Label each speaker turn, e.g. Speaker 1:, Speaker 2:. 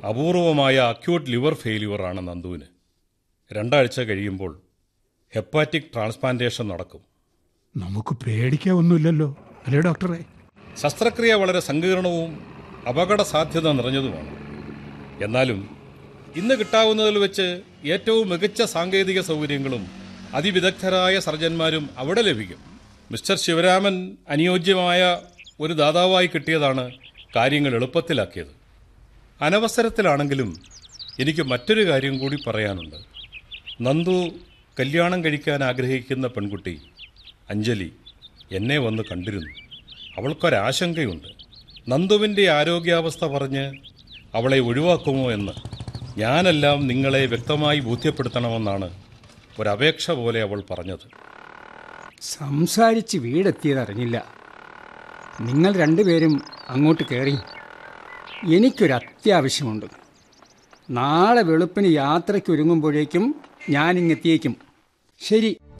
Speaker 1: അപൂർവമായ acute liver ഫെയില്യുവറാണ് നന്ദുവിന് രണ്ടാഴ്ച കഴിയുമ്പോൾ ഹെപ്പാറ്റിക് ട്രാൻസ്പ്ലാന്റേഷൻ നടക്കും
Speaker 2: നമുക്ക് പേടിക്കാൻ ഒന്നുമില്ലല്ലോ അല്ലേ ഡോക്ടറെ
Speaker 1: ശസ്ത്രക്രിയ വളരെ സങ്കീർണവും അപകട സാധ്യത നിറഞ്ഞതുമാണ് എന്നാലും ഇന്ന് കിട്ടാവുന്നതിൽ വെച്ച് ഏറ്റവും മികച്ച സാങ്കേതിക സൗകര്യങ്ങളും അതിവിദഗ്ധരായ സർജന്മാരും അവിടെ ലഭിക്കും മിസ്റ്റർ ശിവരാമൻ അനുയോജ്യമായ ഒരു ദാതാവായി കിട്ടിയതാണ് കാര്യങ്ങൾ എളുപ്പത്തിലാക്കിയത് അനവസരത്തിലാണെങ്കിലും എനിക്ക് മറ്റൊരു കാര്യം കൂടി പറയാനുണ്ട് നന്ദു കല്യാണം കഴിക്കാൻ ആഗ്രഹിക്കുന്ന പെൺകുട്ടി അഞ്ജലി എന്നെ വന്ന് കണ്ടിരുന്നു അവൾക്കൊരാശങ്കയുണ്ട് നന്ദുവിൻ്റെ ആരോഗ്യാവസ്ഥ പറഞ്ഞ് അവളെ ഒഴിവാക്കുമോ എന്ന് ഞാനെല്ലാം നിങ്ങളെ വ്യക്തമായി ബോധ്യപ്പെടുത്തണമെന്നാണ് ഒരപേക്ഷ പോലെ അവൾ പറഞ്ഞത്
Speaker 3: സംസാരിച്ച് വീടെത്തിയതറിഞ്ഞില്ല നിങ്ങൾ രണ്ടുപേരും അങ്ങോട്ട് കയറി എനിക്കൊരു അത്യാവശ്യമുണ്ട് നാളെ വെളുപ്പിന് യാത്രയ്ക്ക് ഒരുങ്ങുമ്പോഴേക്കും ഞാനിങ്ങെത്തിയേക്കും ശരി